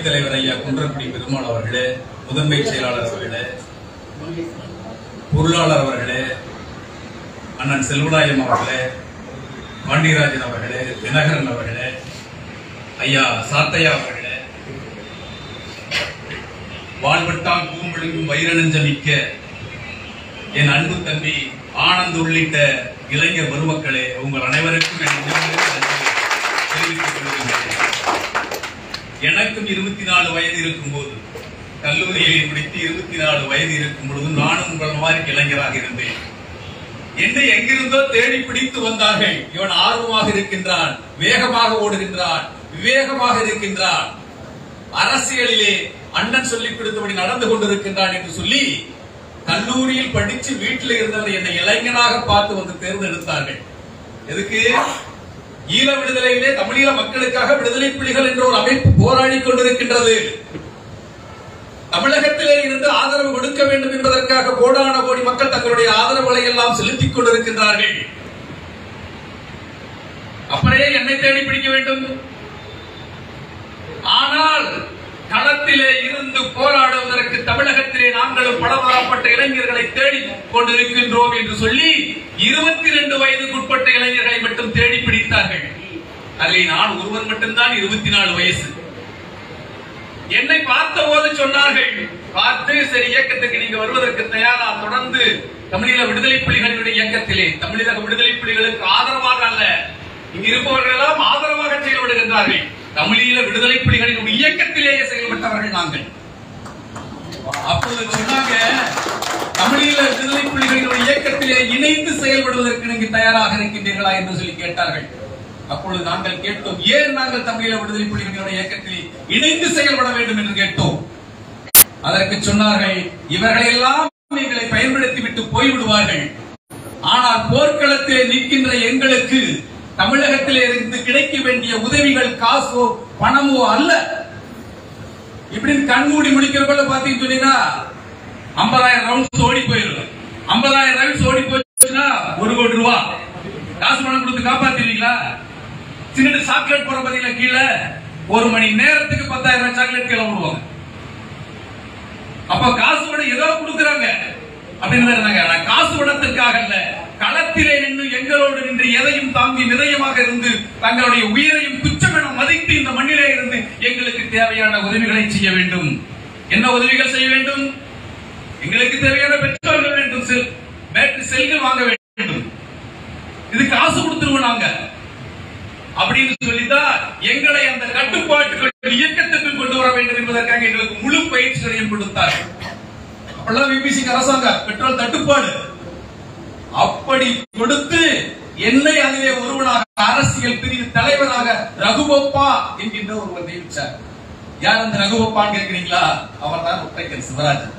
அவைத்தலைவர் ஐயா குன்றக்குடி பெருமாள் அவர்களே முதன்மை செயலாளர் அவர்களே பொருளாளர் அவர்களே அண்ணன் செல்வராயம் அவர்களே பாண்டியராஜன் அவர்களே தினகரன் அவர்களே ஐயா சாத்தையா அவர்களே வாழ்வட்டால் பூம்பொழிவும் வைரநஞ்சமிக்க என் அன்பு தம்பி ஆனந்த் உள்ளிட்ட இளைஞர் பெருமக்களே உங்கள் அனைவருக்கும் என் நெஞ்சார்ந்த நன்றியை தெரிவித்துக் கொள்கின்றேன் எனக்கும் இருபத்தி நாலு வயது இருக்கும்போது கல்லூரியை முடித்து இருபத்தி நாலு வயது இருக்கும் பொழுது நானும் உங்கள் மாதிரி இளைஞராக இருந்தேன் என்னை எங்கிருந்தோ தேடி பிடித்து வந்தார்கள் இவன் ஆர்வமாக இருக்கின்றான் வேகமாக ஓடுகின்றான் விவேகமாக இருக்கின்றான் அரசியலிலே அண்ணன் சொல்லிக் கொடுத்தபடி நடந்து கொண்டிருக்கின்றான் என்று சொல்லி கல்லூரியில் படிச்சு வீட்டில் இருந்தவர் என்னை இளைஞனாக பார்த்து வந்து தேர்ந்தெடுத்தார்கள் எதுக்கு ஈழ விடுதலையிலே தமிழீழ மக்களுக்காக விடுதலை புலிகள் என்ற ஒரு அமைப்பு போராடி கொண்டிருக்கின்றது தமிழகத்திலே இருந்து ஆதரவு கொடுக்க வேண்டும் என்பதற்காக கோடான கோடி மக்கள் தங்களுடைய ஆதரவுகளை எல்லாம் செலுத்திக் கொண்டிருக்கின்றார்கள் அப்படியே என்னை தேடி பிடிக்க வேண்டும் ஆனால் களத்திலே இருந்து போராடுவதற்கு தமிழகத்திலே நாங்களும் பலதரப்பட்ட இளைஞர்களை தேடி கொண்டிருக்கின்றோம் என்று சொல்லி இருபத்தி ரெண்டு வயதுக்குட்பட்ட இளைஞர்களை மட்டும் தேடி பிடித்தார்கள் அதில் நான் ஒருவன் மட்டும்தான் இருபத்தி நாலு வயசு என்னை பார்த்த போது சொன்னார்கள் பார்த்து சரி இயக்கத்துக்கு நீங்க வருவதற்கு தயாரா தொடர்ந்து தமிழீழ விடுதலை புலிகளினுடைய இயக்கத்திலே தமிழக விடுதலை புலிகளுக்கு ஆதரவாக அல்ல இங்க இருப்பவர்கள் எல்லாம் ஆதரவாக செயல்படுகின்றார்கள் தமிழீழ விடுதலை புலிகளின் இயக்கத்திலேயே செயல்பட்டவர்கள் நாங்கள் அப்பொழுது சொன்னாங்க தமிழீழ விடுதலை புலிகளின் இயக்கத்திலே இணைந்து செயல்படுவதற்கு நீங்க தயாராக இருக்கின்றீர்களா என்று சொல்லி கேட்டார்கள் அப்பொழுது நாங்கள் கேட்டோம் ஏன் நாங்கள் தமிழீழ விடுதலை புலிகளின் இயக்கத்தில் இணைந்து செயல்பட வேண்டும் என்று கேட்டோம் அதற்கு சொன்னார்கள் இவர்களெல்லாம் எங்களை பயன்படுத்தி விட்டு போய்விடுவார்கள் ஆனால் போர்க்களத்திலே நிற்கின்ற எங்களுக்கு தமிழகத்திலே இருந்து கிடைக்க வேண்டிய உதவிகள் காசோ பணமோ அல்ல இப்படின்னு கண்மூடி முடிக்கிறவங்கள பாத்தீங்கன்னு சொன்னீங்கன்னா ஐம்பதாயிரம் ரவுண்ட்ஸ் ஓடி போயிடும் ஐம்பதாயிரம் ரவுண்ட்ஸ் ஓடி போச்சுன்னா ஒரு கோடி ரூபா காசு பணம் கொடுத்து காப்பாத்திருவீங்களா சின்ன சாக்லேட் போற பாத்தீங்களா கீழே ஒரு மணி நேரத்துக்கு பத்தாயிரம் ரூபாய் சாக்லேட் கீழே விடுவாங்க அப்ப காசு பணம் ஏதோ கொடுக்கறாங்க அப்படின்னு இருந்தாங்க ஆனா காசு பணத்திற்காக அல்ல களத்திலே நின்று எங்களோடு நின்று எதையும் தாங்கி நிதயமாக இருந்து தங்களுடைய உயிரையும் துச்சமென மதித்து இந்த மண்ணிலே இருந்து எங்களுக்கு தேவையான உதவிகளை செய்ய வேண்டும் என்ன உதவிகள் செய்ய வேண்டும் எங்களுக்கு தேவையான பெட்ரோல்கள் வேண்டும் செல் பேட்டரி செல்கள் வாங்க வேண்டும் இது காசு கொடுத்துருவோம் நாங்க அப்படின்னு சொல்லிதான் எங்களை அந்த கட்டுப்பாட்டுகள் இயக்கத்துக்கு கொண்டு வர வேண்டும் என்பதற்காக எங்களுக்கு முழு பயிற்சிகளையும் கொடுத்தார் அப்பெல்லாம் விபிசி அரசாங்கம் பெட்ரோல் தட்டுப்பாடு அப்படி கொடுத்து என்னை அதிலே ஒருவனாக அரசியல் பிரிவு தலைவராக ரகுபப்பா என்கின்ற ஒருவர் நியமிச்சார் யார் அந்த ரகுபப்பான்னு கேட்கிறீங்களா அவர் தான் ஒற்றைக்கல் சிவராஜன்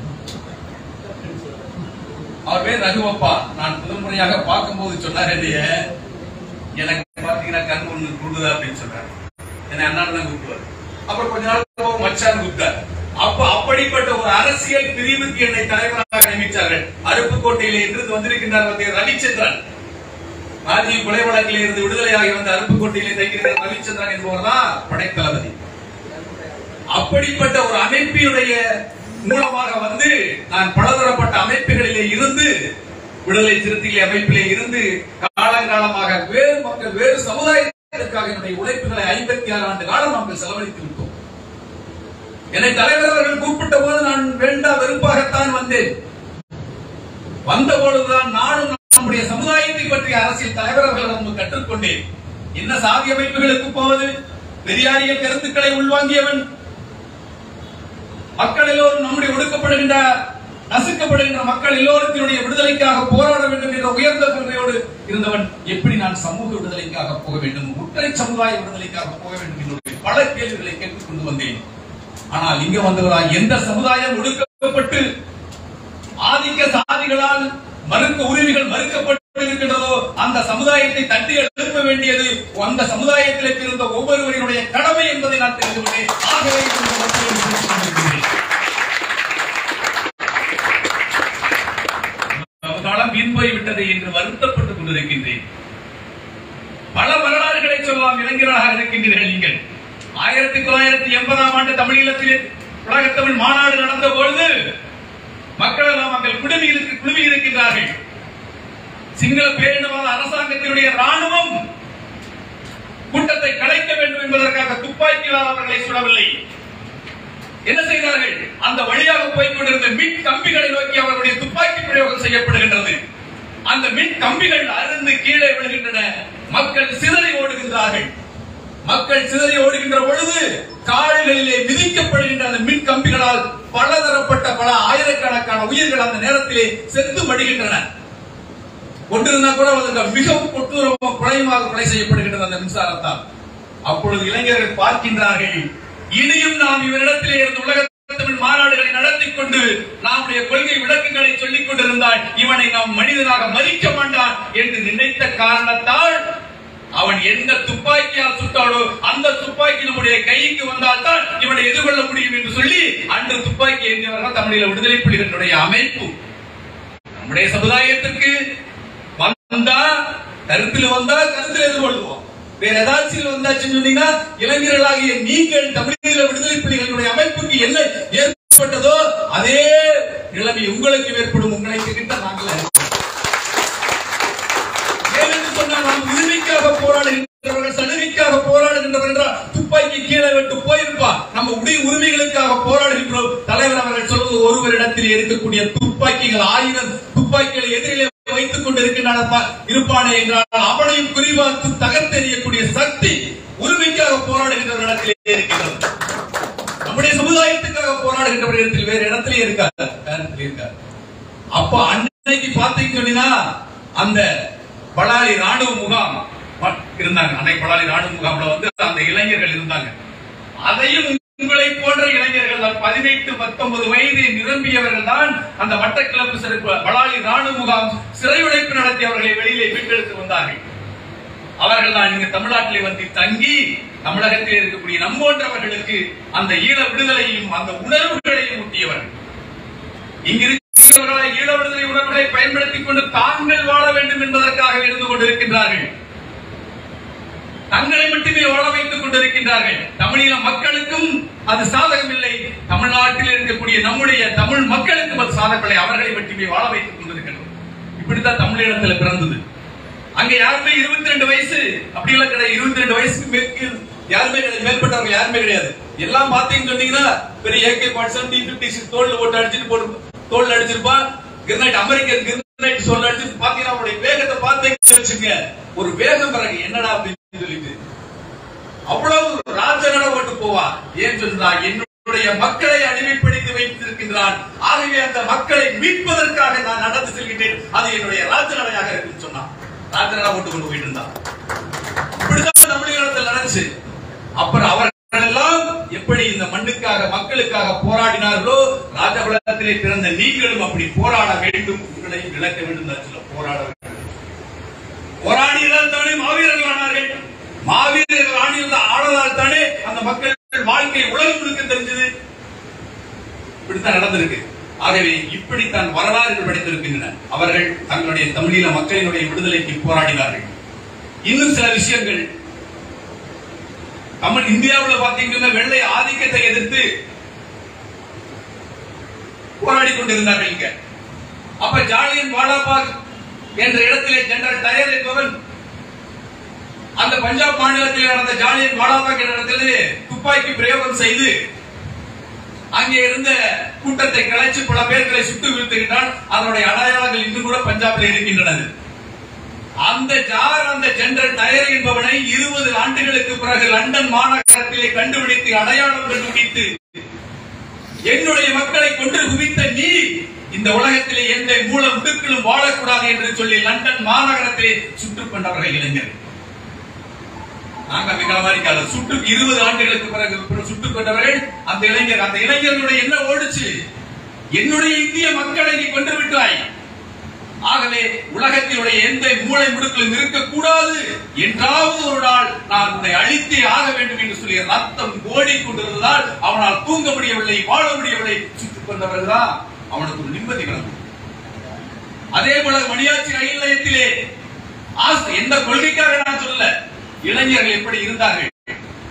அவர் பேர் ரகுவப்பா நான் முதல் முறையாக பார்க்கும்போது சொன்னார் என்னைய எனக்கு பாத்தீங்கன்னா கண் ஒண்ணு குடுதா அப்படின்னு சொன்னார் என்னை அண்ணாடு தான் கூப்பிடுவார் அப்புறம் கொஞ்ச நாள் போக மச்சான் கூப்பிட்டார் அப்ப அப்படிப்பட்ட ஒரு அரசியல் பிரிவுக்கு என்னை தலைவராக நியமித்தார்கள் அருப்புக்கோட்டையிலே இருந்து வந்திருக்கின்றார் வந்து ரவிச்சந்திரன் ராஜீவ் கொலை வழக்கில் இருந்து விடுதலையாகி வந்த அருப்புக்கோட்டையிலே தங்கியிருக்கிற ரவிச்சந்திரன் என்பவர் தான் படைத்தளபதி அப்படிப்பட்ட ஒரு அமைப்பினுடைய மூலமாக வந்து நான் பலதரப்பட்ட அமைப்புகளிலே இருந்து விடுதலை சிறுத்தைகள் அமைப்பிலே இருந்து காலங்காலமாக வேறு மக்கள் வேறு சமுதாயத்திற்காக என்னுடைய உழைப்புகளை ஐம்பத்தி ஆறு ஆண்டு காலம் நாங்கள் செலவழித்து விட்டோம் என்னை தலைவர் அவர்கள் கூப்பிட்ட போது நான் வேண்டா வெறுப்பாகத்தான் வந்தேன் வந்த பொழுதுதான் நானும் நம்முடைய சமுதாயத்தை பற்றிய அரசியல் தலைவர் அவர்களிடம் கற்றுக்கொண்டேன் என்ன சாதி அமைப்புகளுக்கு போவது பெரியாரியல் கருத்துக்களை உள்வாங்கியவன் மக்கள் எல்லோரும் நம்முடைய ஒடுக்கப்படுகின்ற நசுக்கப்படுகின்ற மக்கள் எல்லோருத்தினுடைய விடுதலைக்காக போராட வேண்டும் என்ற உயர்ந்த கொள்கையோடு இருந்தவன் எப்படி நான் சமூக விடுதலைக்காக போக வேண்டும் ஒற்றை சமுதாய விடுதலைக்காக போக வேண்டும் என்று பல கேள்விகளை கேட்டுக் கொண்டு வந்தேன் ஆனால் இங்க வந்தவராய் எந்த சமுதாயம் ஒடுக்கப்பட்டு ஆதிக்க சாதிகளால் மறுக்க உரிமைகள் மறுக்கப்பட்டு இருக்கின்றதோ அந்த சமுதாயத்தை தட்டி எழுப்ப வேண்டியது அந்த சமுதாயத்தில் பிறந்த ஒவ்வொருவரினுடைய கடமை என்பதை நான் தெரிந்து கொண்டேன் ஆகவே இந்த வார்த்தையை பேசிக் கொண்டிருக்கிறேன். காலம் வீண் போய்விட்டது என்று வருத்தப்பட்டுக் கொண்டிருக்கின்றேன் பல வரலாறுகளை சொல்லலாம் இளைஞராக இருக்கின்றீர்கள் நீங்கள் ஆயிரத்தி தொள்ளாயிரத்தி எண்பதாம் ஆண்டு மாநிலத்திலே உலகத்தமிழ் மாநாடு நடந்த பொழுது மக்கள் எல்லாம் அங்கே குழுமி இருக்கு குழுமி இருக்கின்றார்கள் சிங்கள பேரினவாத அரசாங்கத்தினுடைய ராணுவம் கூட்டத்தை கலைக்க வேண்டும் என்பதற்காக துப்பாக்கியால் அவர்களை சுடவில்லை என்ன செய்தார்கள் அந்த வழியாக போய்க் கொண்டிருந்த மின் கம்பிகளை நோக்கி அவர்களுடைய துப்பாக்கி பிரயோகம் செய்யப்படுகின்றது அந்த மின் கம்பிகள் அருந்து கீழே விழுகின்றன மக்கள் சிதறி ஓடுகின்றார்கள் மக்கள் சிதறி ஓடுகின்ற பொழுது கால்களிலே மிதிக்கப்படுகின்ற அந்த மின் கம்பிகளால் பலதரப்பட்ட பல ஆயிரக்கணக்கான உயிர்கள் அந்த நேரத்திலே செத்து மடிகின்றன கொண்டிருந்தா கூட அவங்க மிகவும் கொடூரமாக குறையமாக கொலை செய்யப்படுகின்றது அந்த மின்சாரத்தால் அப்பொழுது இளைஞர்கள் பார்க்கின்றார்கள் இனியும் நாம் இவரிடத்திலே இருந்து உலக தமிழ் மாநாடுகளை நடத்தி கொண்டு நம்முடைய கொள்கை விளக்கங்களை சொல்லிக் கொண்டிருந்தால் இவனை நாம் மனிதனாக மதிக்க மாட்டான் என்று நினைத்த காரணத்தால் அவன் எந்த துப்பாக்கியால் சுட்டாலோ அந்த துப்பாக்கி நம்முடைய கைக்கு வந்தால் தான் இவனை எதிர்கொள்ள முடியும் என்று சொல்லி அன்று துப்பாக்கி ஏந்தியவர்கள் தமிழில் விடுதலை புலிகளுடைய அமைப்பு நம்முடைய சமுதாயத்திற்கு வந்தா கருத்தில் வந்தா கருத்தில் எதிர்கொள்வோம் வேற ஏதாச்சும் வந்தாச்சுன்னு சொன்னீங்கன்னா இளைஞர்களாகிய நீங்கள் தமிழீழ விடுதலை புலிகளுடைய அமைப்புக்கு என்ன ஏற்பட்டதோ அதே நிலைமை உங்களுக்கு ஏற்படும் உங்களை கிட்ட நாங்களே ஏனென்று சொன்னால் நாம் உரிமைக்காக போராடுகின்றவர்கள் சலுகைக்காக போராடுகின்றவர்கள் என்றால் துப்பாக்கி கீழே விட்டு போயிருப்பா நம்ம உடைய உரிமைகளுக்காக போராடுகின்றோம் தலைவர் அவர்கள் சொல்வது ஒருவரிடத்தில் இருக்கக்கூடிய துப்பாக்கிகள் ஆயிரம் துப்பாக்கிகளை எதிரிலே வைத்துக் கொண்டு இருக்கின்றன இருப்பானே என்றால் அவனையும் குறிவார்த்து தகர்த்தெறியக்கூடிய சக்தி உரிமைக்காக போராடுகின்றவர்களிடத்திலே இருக்கிறது நம்முடைய சமுதாயத்துக்காக போராடுகின்றவர்களிடத்தில் வேறு இடத்திலே இருக்காது வேற இடத்திலே இருக்காது அப்ப அன்னைக்கு பாத்தீங்க சொன்னீங்கன்னா அந்த பலாலி ராணுவ முகாம் ம- இருந்தாங்க அன்னை பலாலி ராணுவ முகாம்ல வந்து அந்த இளைஞர்கள் இருந்தாங்க அதையும் உங்களை போன்ற இளைஞர்கள் தான் பதினெட்டு பத்தொன்பது வயது நிரம்பியவர்கள் தான் அந்த மட்டக்கிளப்பு சிறப்பு பலாலி ராணுவ முகாம் சிறை உழைப்பு நடத்தி அவர்களை வெளியிலே மீட்டெடுத்து வந்தார்கள் அவர்கள் தான் இங்கு தமிழ்நாட்டிலே வந்து தங்கி தமிழகத்தில் இருக்கக்கூடிய நம்மோன்றவர்களுக்கு அந்த ஈழ விடுதலையும் அந்த உணர்வுகளையும் ஊட்டியவர்கள் இங்கு இருக்கிறவர்களை ஈழ விடுதலை உணர்வுகளை பயன்படுத்திக் கொண்டு தாங்கள் வாழ வேண்டும் என்பதற்காக இருந்து கொண்டிருக்கின்றார்கள் தங்களை மட்டுமே வாழ வைத்துக் கொண்டிருக்கின்றார்கள் தமிழீழ மக்களுக்கும் அது சாதகமில்லை தமிழ்நாட்டில் இருக்கக்கூடிய நம்முடைய தமிழ் மக்களுக்கும் அது சாதகமில்லை அவர்களை மட்டுமே வாழ வைத்துக் கொண்டிருக்கின்றோம் இப்படித்தான் தமிழீழத்தில் பிறந்தது அங்க யாருமே இருபத்தி ரெண்டு வயசு அப்படி எல்லாம் கிடையாது இருபத்தி ரெண்டு வயசுக்கு மேற்கு யாருமே கிடையாது மேற்பட்டவங்க யாருமே கிடையாது எல்லாம் பாத்தீங்கன்னு சொன்னீங்கன்னா பெரிய ஏகே பாட் செவன் டி பிப்டி சிக்ஸ் தோல்ல போட்டு அடிச்சுட்டு போட்டு தோல்ல அடிச்சிருப்பான் கிரனைட் அமெரிக்கன் கிரனைட் சொல்ல அடிச்சு பாத்தீங்கன்னா அவருடைய வேகத்தை பார்த்தீங்கன்னு வச்சுங்க ஒரு வேகம் பிறகு என்னடா அப்படின்னு சொல்லிட்டு அவ்வளவு ராஜனட ஓட்டு போவார் ஏன் சொன்னா என்னுடைய மக்களை அடிமைப்படுத்தி வைத்திருக்கின்றான் ஆகவே அந்த மக்களை மீட்பதற்காக நான் நடந்து செல்கின்றேன் அது என்னுடைய ராஜநடையாக இருக்குன்னு சொன்னான் ராஜநடை ஓட்டு கொண்டு போயிட்டு இருந்தான் இப்படிதான் தமிழகத்தில் நடந்துச்சு அப்புறம் அவர்கள் எல்லாம் எப்படி இந்த மண்ணுக்காக மக்களுக்காக போராடினார்களோ ராஜகுலத்திலே பிறந்த நீங்களும் அப்படி போராட வேண்டும் உங்களை விளக்க வேண்டும் தான் சொல்ல போராட வேண்டும் போராடியதால் தானே மாவீரர்கள் ஆனார்கள் மாவீரர்கள் ஆணியில் ஆனதால் தானே அந்த மக்கள் வாழ்க்கை உலகம் முழுக்க தெரிஞ்சது இப்படித்தான் நடந்திருக்கு ஆகவே இப்படித்தான் வரலாறுகள் படைத்திருக்கின்றன அவர்கள் தங்களுடைய தமிழீழ மக்களினுடைய விடுதலைக்கு போராடினார்கள் இன்னும் சில விஷயங்கள் தமிழ் இந்தியாவுல பாத்தீங்கன்னா வெள்ளை ஆதிக்கத்தை எதிர்த்து போராடி கொண்டிருந்தார்கள் இங்க அப்ப ஜாலியன் வாலாபாக் என்ற இடத்திலே ஜெனரல் டயர் என்பவன் அந்த பஞ்சாப் மாநிலத்தில் நடந்த ஜாலியன் வாலாபாக் என்ற இடத்திலே துப்பாக்கி பிரயோகம் செய்து அங்கே இருந்த கூட்டத்தை கலைச்சு பல பேர்களை சுட்டு வீழ்த்துகின்றான் அதனுடைய அடையாளங்கள் இன்னும் கூட பஞ்சாபில் இருக்கின்றன அந்த ஜார் அந்த ஜெனரல் டயர் என்பவனை இருபது ஆண்டுகளுக்கு பிறகு லண்டன் மாநகரத்திலே கண்டுபிடித்து அடையாளம் கண்டுபிடித்து என்னுடைய மக்களை கொன்று குவித்த நீ இந்த உலகத்திலே எந்த மூல முடுக்கிலும் வாழக்கூடாது என்று சொல்லி லண்டன் மாநகரத்திலே சுட்டுக் கொண்டவர்கள் இளைஞர்கள் நாங்க மிக மாதிரி காலம் சுட்டு இருபது ஆண்டுகளுக்கு பிறகு பிறகு சுட்டுக் கொண்டவர்கள் அந்த இளைஞர் அந்த இளைஞர்களுடைய என்ன ஓடுச்சு என்னுடைய இந்திய மக்களை நீ கொன்று விட்டாய் ஆகவே உலகத்தினுடைய எந்த மூளை முடுக்கிலும் இருக்கக்கூடாது என்றாவது ஒரு நாள் நான் உன்னை அழித்தே ஆக வேண்டும் என்று சொல்லி ரத்தம் ஓடிக்கொண்டிருந்ததால் அவனால் தூங்க முடியவில்லை வாழ முடியவில்லை சுட்டுக் கொண்டவர்கள் தான் அவனுக்கு ஒரு நிம்மதி வந்தது அதே போல மணியாச்சி ரயில் நிலையத்திலே ஆசை எந்த கொள்கைக்காக நான் சொல்லல இளைஞர்கள் எப்படி இருந்தார்கள்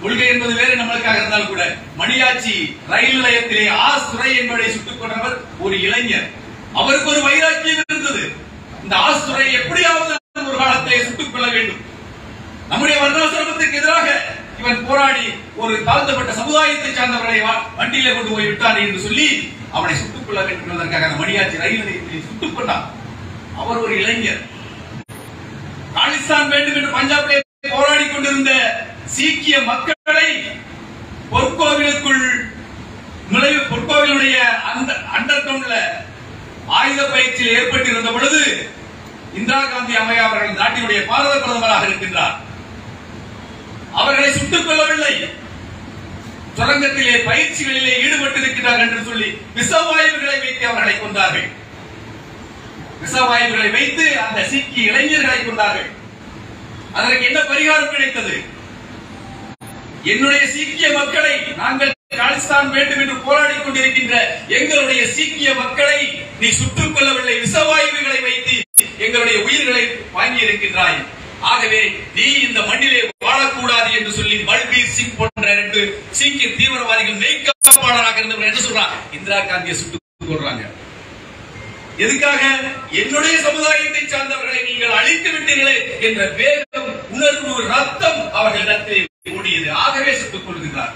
கொள்கை என்பது வேறு நம்மளுக்காக இருந்தாலும் கூட மணியாச்சி ரயில் நிலையத்திலே ஆஸ் துறை என்பதை சுட்டுக் கொண்டவர் ஒரு இளைஞர் அவருக்கு ஒரு வைராக்கியம் இருந்தது இந்த ஆஸ் துறை எப்படியாவது ஒரு காலத்தை சுட்டுக் கொள்ள வேண்டும் நம்முடைய வர்ணாசிரமத்துக்கு எதிராக இவன் போராடி ஒரு தாழ்த்தப்பட்ட சமுதாயத்தை சார்ந்தவர்களை வா- வண்டியில கொண்டு போய் விட்டார் என்று சொல்லி அவனை சுட்டுக் கொள்ள வேண்டும் என்பதற்காக அந்த மணியாச்சி ரயில் நிலையத்தில் சுட்டுக் கொண்டார் அவர் ஒரு இளைஞர் காலிஸ்தான் வேண்டும் என்று பஞ்சாபிலே போராடி கொண்டிருந்த சீக்கிய மக்களை பொற்கோவிலுக்குள் நுழைவு பொற்கோவிலுடைய அந்த அண்டர் கிரவுண்ட்ல ஆயுத பயிற்சியில் ஏற்பட்டிருந்த பொழுது இந்திரா காந்தி அம்மையார் அவர்கள் நாட்டினுடைய பாரத பிரதமராக இருக்கின்றார் அவர்களை சுட்டுக் கொள்ளவில்லை சுரங்கத்திலே பயிற்சிகளிலே ஈடுபட்டிருக்கிறார்கள் என்று சொல்லி விஷவாயுகளை வைத்து அவர்களை கொண்டார்கள் விஷவாயுகளை வைத்து அந்த சீக்கிய இளைஞர்களை கொண்டார்கள் அதற்கு என்ன பரிகாரம் கிடைத்தது என்னுடைய சீக்கிய மக்களை நாங்கள் காலிஸ்தான் வேண்டும் என்று போராடி கொண்டிருக்கின்ற எங்களுடைய சீக்கிய மக்களை நீ சுட்டுக் கொள்ளவில்லை விஷவாயுகளை வைத்து எங்களுடைய உயிர்களை வாங்கி இருக்கின்றாய் ஆகவே நீ இந்த மண்ணிலே வாழக்கூடாது என்று சொல்லி பல்பீர் சிங் போன்ற ரெண்டு சீக்கிய தீவிரவாதிகள் மெய்க்காப்பாளராக இருந்தவர் என்ன சொல்றான் இந்திரா காந்தியை சுட்டுக் கொள்றாங்க எதுக்காக என்னுடைய சமுதாயத்தை சார்ந்தவர்களை நீங்கள் அழித்து விட்டீர்களே என்ற வேகம் உணர்வு ரத்தம் அவர்களிடத்திலே ஓடியது ஆகவே சுட்டுக் கொள்கிறார்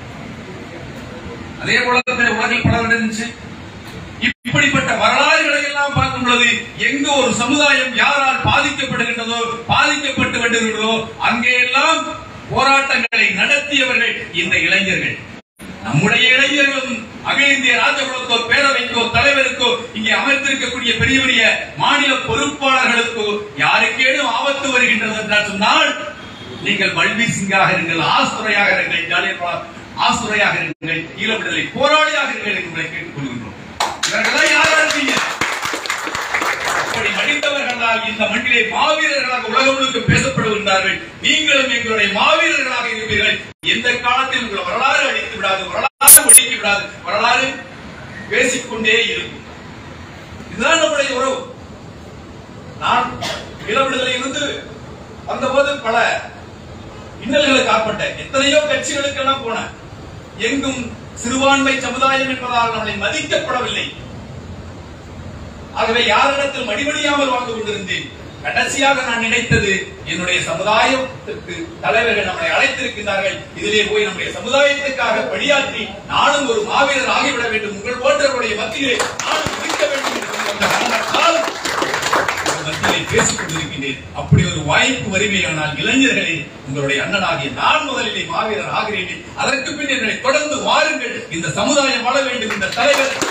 அதே போல உலகில் பல நடந்துச்சு இப்படிப்பட்ட வரலாறுகளை எல்லாம் பார்க்கும் பொழுது எங்க ஒரு சமுதாயம் யாரால் பாதிக்கப்படுகின்றதோ பாதிக்கப்பட்டு வருகிறதோ அங்கே எல்லாம் போராட்டங்களை நடத்தியவர்கள் இந்த இளைஞர்கள் நம்முடைய இளைஞர்களும் அகில இந்திய ராஜகுலத்தோ பேரவைக்கோ தலைவருக்கோ இங்கே அமர்ந்திருக்கக்கூடிய பெரிய பெரிய மாநில பொறுப்பாளர்களுக்கோ யாருக்கேனும் ஆபத்து வருகின்றது என்றால் சொன்னால் நீங்கள் பல்பீர் சிங்காக இருங்கள் ஆசுரையாக இருங்கள் ஜாலியர் ஆசுரையாக இருங்கள் ஈழ விடுதலை போராளியாக இருங்கள் என்று உங்களை கேட்டுக் கொள்கின்றோம் இவர்களாம் யாரா இருக்கீங்க அப்படி மடிந்தவர்களால் இந்த மண்ணிலே மாவீரர்களாக உலகம் முழுக்க பேசப்படுகின்றார்கள் நீங்களும் எங்களுடைய மாவீரர்களாக இருப்பீர்கள் எந்த காலத்தில் உங்கள் வரலாறு அழித்து விடாது வரலாறு ஒடுக்கி விடாது வரலாறு பேசிக்கொண்டே இருக்கும் இதுதான் நம்முடைய உறவு நான் இளவிடுதலை இருந்து வந்தபோது பல இன்னல்களுக்கு ஆட்பட்டேன் எத்தனையோ கட்சிகளுக்கெல்லாம் போனேன் எங்கும் சிறுபான்மை சமுதாயம் என்பதால் நம்மளை மதிக்கப்படவில்லை ஆகவே யாரிடத்தில் மடிமடியாமல் வாழ்ந்து கொண்டிருந்தேன் கடைசியாக நான் நினைத்தது என்னுடைய சமுதாயத்திற்கு தலைவர்கள் நம்மை அழைத்திருக்கிறார்கள் இதிலே போய் நம்முடைய சமுதாயத்துக்காக பணியாற்றி நானும் ஒரு மாவீரர் ஆகிவிட வேண்டும் உங்கள் போன்றவருடைய மத்தியிலே நானும் இருக்க வேண்டும் என்று சொல்லி வந்த காரணத்தால் உங்கள் மத்தியிலே பேசிக் கொண்டிருக்கின்றேன் அப்படி ஒரு வாய்ப்பு வருமையானால் இளைஞர்களே உங்களுடைய அண்ணனாகிய நான் முதலிலே மாவீரர் ஆகிறேன் அதற்கு பின் என்னை தொடர்ந்து வாருங்கள் இந்த சமுதாயம் வாழ வேண்டும் இந்த தலைவர்